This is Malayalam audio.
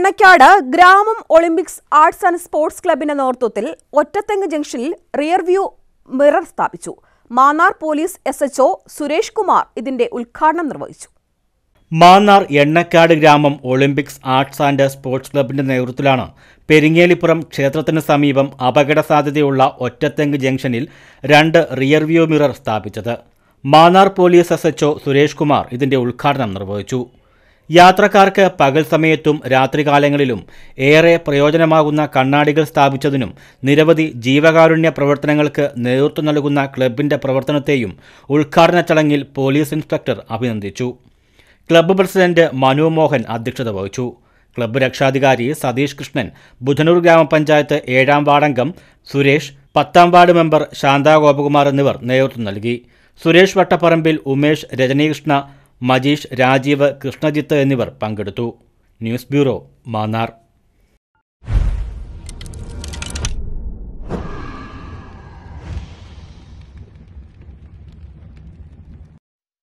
എണ്ണക്കാട് ഗ്രാമം ഒളിമ്പിക്സ് ആർട്സ് ആൻഡ് സ്പോർട്സ് ക്ലബിന്റെ നേതൃത്വത്തിൽ ഒറ്റത്തെങ്ങ് ജംഗ്ഷനിൽ റിയർ വ്യൂ മിറർ സ്ഥാപിച്ചു Mannar police SHO Suresh Kumar ഇതിന്റെ ഉദ്ഘാടനം നിർവഹിച്ചു മാന്നാർ എണ്ണക്കാട് ഗ്രാമം ഒളിമ്പിക്സ് ആർട്സ് ആൻഡ് സ്പോർട്സ് ക്ലബിന്റെ നേതൃത്വത്തിലാണ് പെരിങ്ങേലിപ്പുറം ക്ഷേത്രത്തിന് സമീപം അപകട സാധ്യതയുള്ള ഒറ്റത്തെങ്ങ് ജംഗ്ഷനിൽ രണ്ട് റിയർ വ്യൂ മിറർ സ്ഥാപിച്ചത് Mannar police SHO Suresh Kumar ഇതിന്റെ ഉദ്ഘാടനം നിർവഹിച്ചു യാത്രക്കാർക്ക് പകൽ സമയത്തും രാത്രികാലങ്ങളിലും ഏറെ പ്രയോജനമാകുന്ന കണ്ണാടികൾ സ്ഥാപിച്ചതിനും നിരവധി ജീവകാരുണ്യ പ്രവർത്തനങ്ങൾക്ക് നേതൃത്വം നൽകുന്ന ക്ലബിന്റെ പ്രവർത്തനത്തെയും ഉദ്ഘാടന ചടങ്ങിൽ പോലീസ് ഇൻസ്പെക്ടർ അഭിനന്ദിച്ചു ക്ലബ്ബ് പ്രസിഡന്റ് മനു മോഹൻ അധ്യക്ഷത വഹിച്ചു ക്ലബ്ബ് രക്ഷാധികാരി സതീഷ് കൃഷ്ണൻ ബുധനൂർ ഗ്രാമപഞ്ചായത്ത് ഏഴാം വാർഡംഗം സുരേഷ് പത്താം വാർഡ് മെമ്പർ ശാന്ത ഗോപകുമാർ എന്നിവർ നേതൃത്വം നൽകി സുരേഷ് വട്ടപ്പറമ്പിൽ ഉമേഷ് രജനീകൃഷ്ണ മജീഷ് രാജീവ് കൃഷ്ണജിത്ത് എന്നിവർ പങ്കെടുത്തു ന്യൂസ് ബ്യൂറോ മാന്നാർ